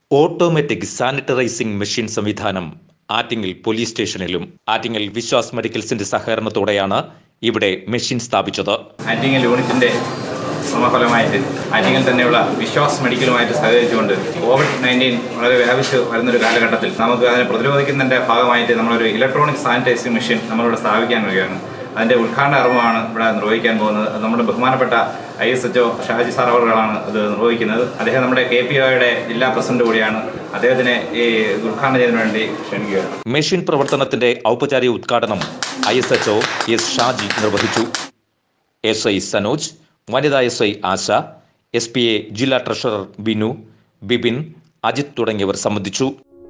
automatic സാനിറ്ററൈസിംഗ് machine സംവിധാനം Attingal police സ്റ്റേഷനിലും ആറ്റിങ്ങൽ വിശ്വാസ് മെഡിക്കൽസിന്റെ സഹകരണത്തോടെയാണ് ഇവിടെ മെഷീൻ സ്ഥാപിച്ചത് ആറ്റിങ്ങൽ യൂണിറ്റിന്റെ സമഫലമായിട്ട് ആറ്റിങ്ങൽ തന്നെയുള്ള വിശ്വാസ് മെഡിക്കലുമായിട്ട് സഹകരിച്ചുകൊണ്ട് കോവിഡ് നയൻറ്റീൻ വളരെ വ്യാപിച്ച് വരുന്നൊരു കാലഘട്ടത്തിൽ നമുക്ക് അതിനെ പ്രതിരോധിക്കുന്നതിൻ്റെ ഭാഗമായിട്ട് നമ്മളൊരു ഇലക്ട്രോണിക് സാനിറ്റൈസിംഗ് മെഷീൻ നമ്മളിവിടെ സ്ഥാപിക്കാൻ വരികയാണ് അതിൻ്റെ ഉദ്ഘാടന കർമ്മമാണ് ഇവിടെ നിർവഹിക്കാൻ പോകുന്നത് അത് നമ്മുടെ ബഹുമാനപ്പെട്ട I S H Shaji sir അവറുകളാണ് ഇത് നിർവഹിക്കുന്നത് അദ്ദേഹം നമ്മുടെ കെ പി ഒയുടെ ജില്ലാ പ്രസിഡന്റ് കൂടിയാണ് അദ്ദേഹത്തിനെ ഈ ഉദ്ഘാടനം ചെയ്യുന്നതിന് വേണ്ടി ക്ഷണിക്കുകയാണ് മെഷീൻ പ്രവർത്തനത്തിന്റെ ഔപചാരിക ഉദ്ഘാടനം I S HO S Shaji നിർവഹിച്ചു എസ് ഐ സനോജ് വനിതാ S I Asha S P A ജില്ലാ ട്രഷറർ ബിനു ബിബിൻ അജിത് തുടങ്ങിയവർ സംബന്ധിച്ചു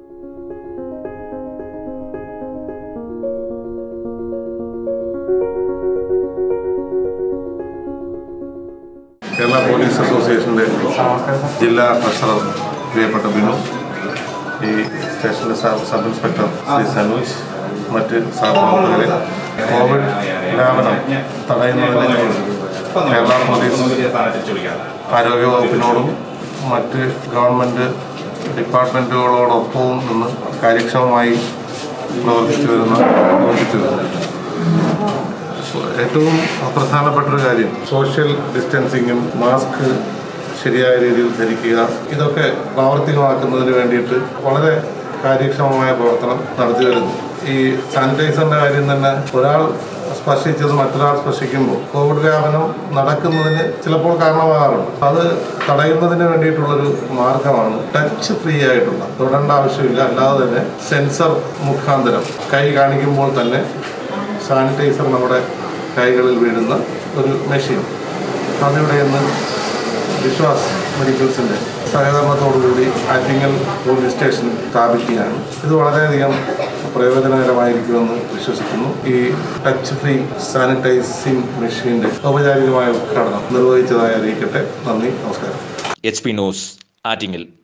കേരള പോലീസ് അസോസിയേഷൻ്റെ ജില്ലാ ട്രഷറർ പ്രിയപ്പെട്ട ബിനു ഈ സ്റ്റേഷനിലെ sub sub inspector Shri Sanoj മറ്റ് സഹപ്രവർത്തകരെ കോവിഡ് വ്യാപനം തടയുന്നതിന് കേരള പോലീസ് ആരോഗ്യ വകുപ്പിനോടും മറ്റ് ഗവൺമെൻറ് ഡിപ്പാർട്ട്മെൻറ്റുകളോടൊപ്പവും നിന്ന് കാര്യക്ഷമമായി പ്രവർത്തിച്ചു വരുന്ന പ്രവർത്തിച്ചു വരുന്നുണ്ട് ഏറ്റവും പ്രധാനപ്പെട്ട ഒരു കാര്യം സോഷ്യൽ ഡിസ്റ്റൻസിങ്ങും മാസ്ക് ശരിയായ രീതിയിൽ ധരിക്കുക ഇതൊക്കെ പ്രാവർത്തികമാക്കുന്നതിന് വേണ്ടിയിട്ട് വളരെ കാര്യക്ഷമമായ പ്രവർത്തനം നടത്തി വരുന്നു ഈ സാനിറ്റൈസറിന്റെ കാര്യം തന്നെ ഒരാൾ സ്പർശിച്ചത് മറ്റൊരാൾ സ്പർശിക്കുമ്പോൾ കോവിഡ് വ്യാപനം നടക്കുന്നതിന് ചിലപ്പോൾ കാരണമാകാറുണ്ട് അത് തടയുന്നതിന് വേണ്ടിയിട്ടുള്ളൊരു മാർഗമാണ് ടച്ച് ഫ്രീ ആയിട്ടുള്ള തൊടേണ്ട ആവശ്യമില്ല അല്ലാതെ തന്നെ സെൻസർ മുഖാന്തരം കൈ കാണിക്കുമ്പോൾ തന്നെ സാനിറ്റൈസർ നമ്മുടെ കൈകളിൽ വീഴുന്ന ഒരു മെഷീൻ അതിവിടെ ഇന്ന് വിശ്വാസ് മെഡിക്കൽസിൻ്റെ സഹകരണത്തോടുകൂടി ആറ്റിങ്ങൽ പോലീസ് സ്റ്റേഷൻ സ്ഥാപിക്കുകയാണ് ഇത് വളരെയധികം പ്രയോജനകരമായിരിക്കുമെന്ന് വിശ്വസിക്കുന്നു ഈ ടച്ച് ഫ്രീ സാനിറ്റൈസിംഗ് മെഷീൻ്റെ ഔപചാരികമായ ഉദ്ഘാടനം നിർവഹിച്ചതായി അറിയിക്കട്ടെ നന്ദി നമസ്കാരം എച്ച് പി ന്യൂസ് ആറ്റിങ്ങൽ